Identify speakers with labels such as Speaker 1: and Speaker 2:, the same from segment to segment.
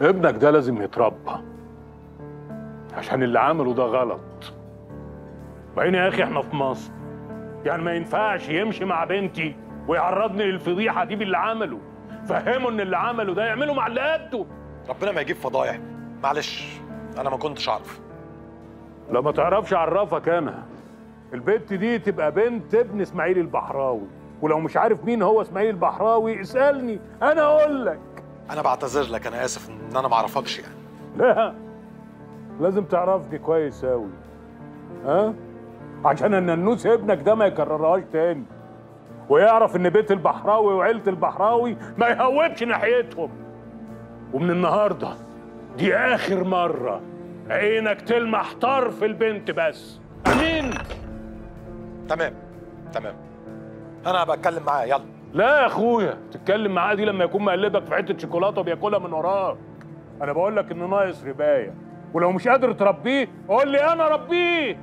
Speaker 1: ابنك ده لازم يتربى عشان اللي عمله ده غلط بعدين يا اخي احنا في مصر يعني ما ينفعش يمشي مع بنتي ويعرضني للفضيحه دي باللي عمله فهمه ان اللي عمله ده يعمله مع اللي قده
Speaker 2: ربنا ما يجيب فضايح معلش انا ما كنتش اعرف
Speaker 1: لا ما تعرفش اعرفك انا البنت دي تبقى بنت ابن اسماعيل البحراوي ولو مش عارف مين هو اسماعيل البحراوي اسالني انا اقول لك
Speaker 2: انا بعتذر لك انا اسف ان انا ما اعرفكش يعني
Speaker 1: لا لازم تعرفني كويس اوي ها عشان الننوس ابنك ده ما يكررهاش تاني ويعرف ان بيت البحراوي وعيله البحراوي ما يهوبش ناحيتهم ومن النهارده دي اخر مره عينك تلمح طرف البنت بس امين
Speaker 2: تمام تمام انا هبقى اتكلم معاه يلا
Speaker 1: لا يا اخويا تتكلم معاه دي لما يكون مقلبك في حته شوكولاته وبياكلها من وراك انا بقول لك انه ناقص ربايه ولو مش قادر تربيه قول لي انا ربيه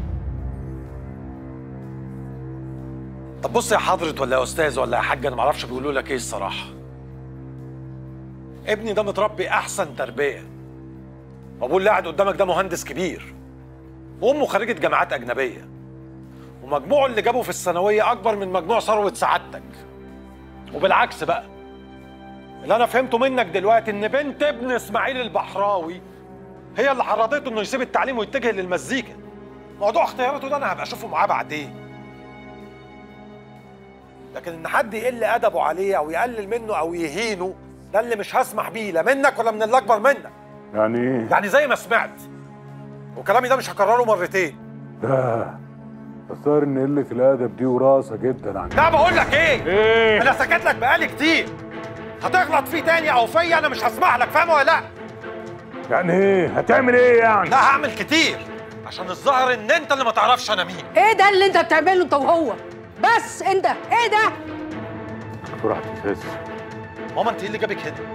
Speaker 2: طب بص يا حضرة ولا يا استاذ ولا يا حاج انا ما اعرفش بيقولوا لك ايه الصراحه ابني ده متربي احسن تربيه وابوه اللي قاعد قدامك ده مهندس كبير وامه خريجه جامعات اجنبيه ومجموعه اللي جابه في الثانويه اكبر من مجموع ثروه سعادتك وبالعكس بقى اللي انا فهمته منك دلوقتي ان بنت ابن اسماعيل البحراوي هي اللي حرضته انه يسيب التعليم ويتجه للمزيكا موضوع اختياراته ده انا هبقى اشوفه معاه بعدين لكن ان حد يقل ادبه عليه او يقلل منه او يهينه ده اللي مش هسمح بيه لا منك ولا من اللي اكبر منك
Speaker 1: يعني ايه
Speaker 2: يعني زي ما سمعت وكلامي ده مش هكرره مرتين
Speaker 1: ده الظاهر ان قله الادب دي وراثه جدا عن
Speaker 2: لا بقول لك ايه
Speaker 1: ايه
Speaker 2: انا سكت لك بقالي كتير هتغلط فيه تاني او فيا انا مش هسمح لك فاهم ولا لا
Speaker 1: يعني ايه هتعمل ايه يعني
Speaker 2: لا هعمل كتير عشان الظاهر ان انت اللي ما تعرفش انا مين
Speaker 3: ايه ده اللي انت بتعمله انت وهو بس انت ايه ده
Speaker 1: دكتور اعتزاز
Speaker 2: ماما انت ايه اللي جابك هنا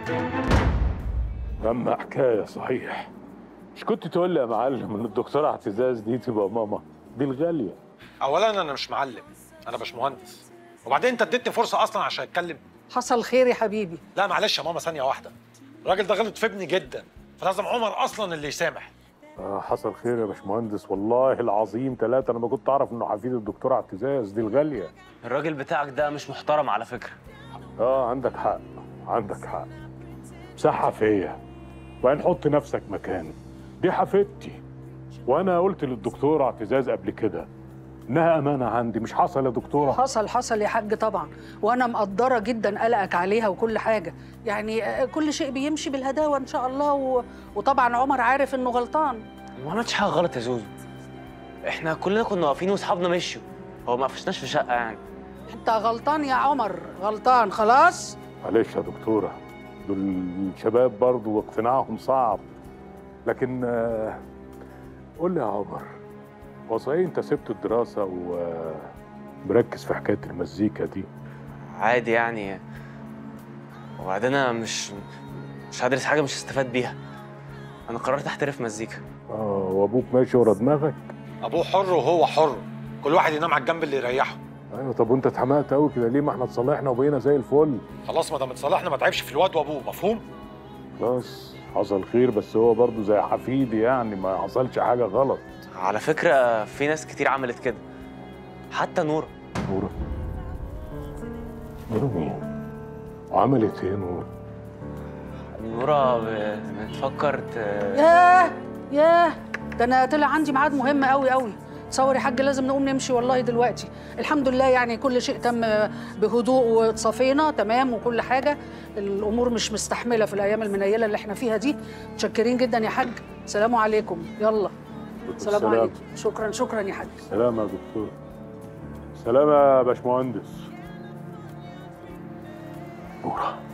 Speaker 1: اما حكايه صحيح مش كنت تقول لي يا معلم ان الدكتوره اعتزاز دي تبقى ماما دي الغاليه
Speaker 2: اولا انا مش معلم انا باشمهندس وبعدين انت اديتني فرصه اصلا عشان اتكلم
Speaker 3: حصل خير يا حبيبي
Speaker 2: لا معلش يا ماما ثانيه واحده الراجل ده غلط في ابني جدا فلازم عمر اصلا اللي يسامح
Speaker 1: آه حصل خير يا باشمهندس والله العظيم ثلاثة أنا ما كنت أعرف إنه حفيد الدكتورة اعتزاز دي الغالية
Speaker 4: الراجل بتاعك ده مش محترم على فكرة
Speaker 1: آه عندك حق عندك حق مسحها فيا وبعدين حط نفسك مكاني دي حفيدتي وأنا قلت للدكتورة اعتزاز قبل كده إنها أمانة عندي مش حصل يا دكتورة
Speaker 3: حصل حصل يا حاج طبعا وانا مقدره جدا قلقك عليها وكل حاجه يعني آه، كل شيء بيمشي بالهداوه ان شاء الله و... وطبعا عمر عارف انه غلطان
Speaker 4: ما عملتش حاجة غلط يا زوزو احنا كلنا كنا واقفين واصحابنا مشيوا هو ما قفشناش في شقة يعني
Speaker 3: انت غلطان يا عمر غلطان خلاص
Speaker 1: معلش يا دكتورة دول الشباب برضو واقتناعهم صعب لكن آه، قول لي يا عمر هو صحيح انت سبت الدراسة ومركز في حكاية المزيكا دي
Speaker 4: عادي يعني وبعدين انا مش مش هدرس حاجة مش هستفاد بيها انا قررت احترف مزيكا
Speaker 1: اه وابوك ماشي ورا دماغك
Speaker 2: ابوه حر وهو حر كل واحد ينام على الجنب اللي يريحه
Speaker 1: ايوه طب وانت اتحمقت قوي كده ليه ما احنا اتصالحنا وبقينا زي الفل
Speaker 2: خلاص ما دام اتصالحنا ما تعبش في الواد وابوه مفهوم
Speaker 1: خلاص حصل خير بس هو برضو زي حفيدي يعني ما حصلش حاجة غلط
Speaker 4: على فكرة في ناس كتير عملت كده حتى نورة
Speaker 1: نورة نورة مين؟ وعملت ايه نورة؟
Speaker 4: نورة ب- بتفكر ت...
Speaker 3: ياه ياه ده انا طلع عندي ميعاد مهم قوي قوي تصور يا حاج لازم نقوم نمشي والله دلوقتي الحمد لله يعني كل شيء تم بهدوء واتصافينا تمام وكل حاجه الامور مش مستحمله في الايام المنيله اللي احنا فيها دي متشكرين جدا يا حاج سلام عليكم يلا سلام
Speaker 1: السلام.
Speaker 3: عليكم شكرا شكرا يا حاج
Speaker 1: سلام يا دكتور سلام يا باشمهندس نورة